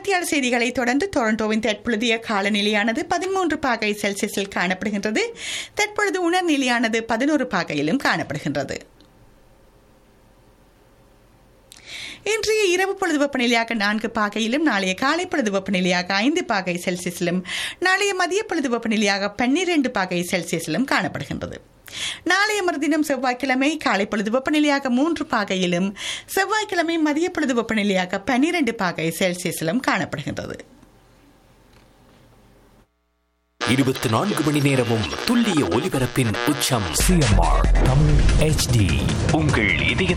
மணித்தியால செய்திகளை தொடர்ந்து டொரண்டோவின் தற்பொழுதைய காலநிலையானது பதிமூன்று பாகை செல்சியஸில் காணப்படுகின்றது தற்பொழுது உணர்நிலையானது பதினோரு பாகையிலும் காணப்படுகின்றது இன்றைய இரவு பொழுது வெப்பநிலையாக நான்கு பாகையிலும் நாளைய காலை பொழுது வெப்பநிலையாக ஐந்து பாகை செல்சியஸிலும் நாளைய மதிய பொழுது வெப்பநிலையாக பன்னிரண்டு பாகை செல்சியஸிலும் காணப்படுகின்றது நாளைய மறுதினம் செவ்வாய்க்கிழமை காலை பொழுது வெப்பநிலையாக மூன்று பாகையிலும் செவ்வாய்க்கிழமை மதிய பொழுது வெப்பநிலையாக பன்னிரண்டு பாகை செல்சியஸிலும் காணப்படுகின்றது இருபத்தி நான்கு மணி நேரமும் துல்லிய ஒலிபரப்பின் உச்சம் சிஎம்ஆர் தமிழ் ஹெச்டி உங்கள் இதய